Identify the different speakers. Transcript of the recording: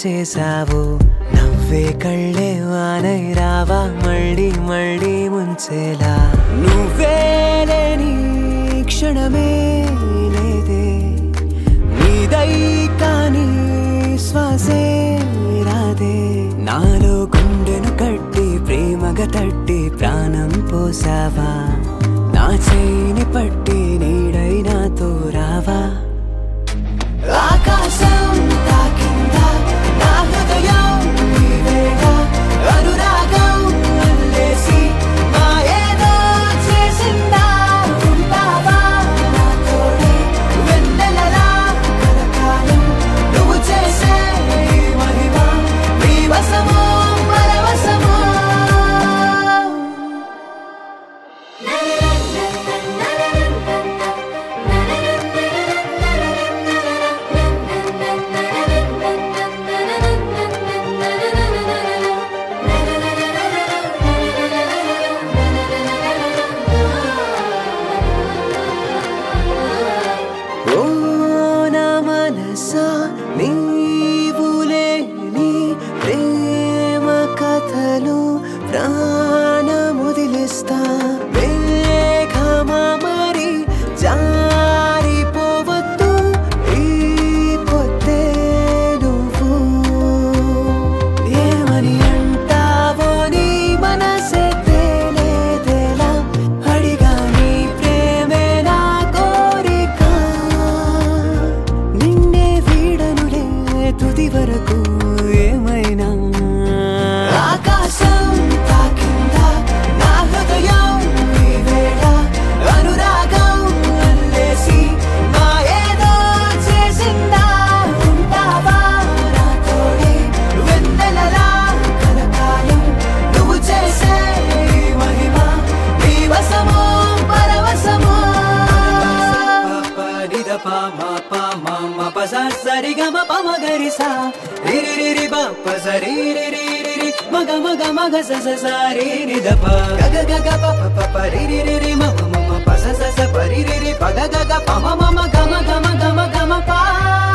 Speaker 1: చేసావు నవ్వే కళ్ళే వానై రావా మళ్ళీ మళ్ళీ ముంచేలా నువ్వే లేని క్షణమే లేదే నీదై కానీ శ్వాసే రాదే నాలో గుండెను కట్టి ప్రేమగా తట్టి ప్రాణం పోసావా నా చేయిని పట్టి నీడై నాతో రావా ఆకాశం తాకిందా నా హృదయం నీవేగా అనురాగం అల్లేసి మా ఏదో చేసిందా ఉంటావా నా తోడే వెన్నెలలా కలకాలం నువ్వు చేసే ఈ మహిమ నీ వశమో పరవశమో ఓ నా మనసా నీవు లేని ప్రేమ కథలు ప్రాణముదిలిస్తా మేఘమా మరి జారిపోవద్దు ఈ పొద్దే నువ్వు ఏమని అంటావో నీ మనసే తేలేదేలా అడిగా నీ ప్రేమే నా కోరిక నిన్నే వీడనులే తుది వరకు ఏమైనా ఆకాశం తాకిందా నా హృదయం ఈ వేళ అనురాగం అల్లేసి నా ఏదో చేసిందా ఉంటావా నా తోడే వెన్నెలలా కలకాలం నువ్వు చేసే ఈ మహిమ నీ వశమో పరవశమో నిద ప మ ప మ మ ప స సరి గ మ ప మ గ రి స రి రి రి రి ప ప స రి రి రి రి రి మ గ మ గ మ గ స స స రి ని ద ప గ గ గ గ ప ప ప ప రి రి రి రి మ మ మ మ ప స స స ప రి రి రి ప గ గ గ ప మ మ మ గ మ గ మ గ మ గ మ ప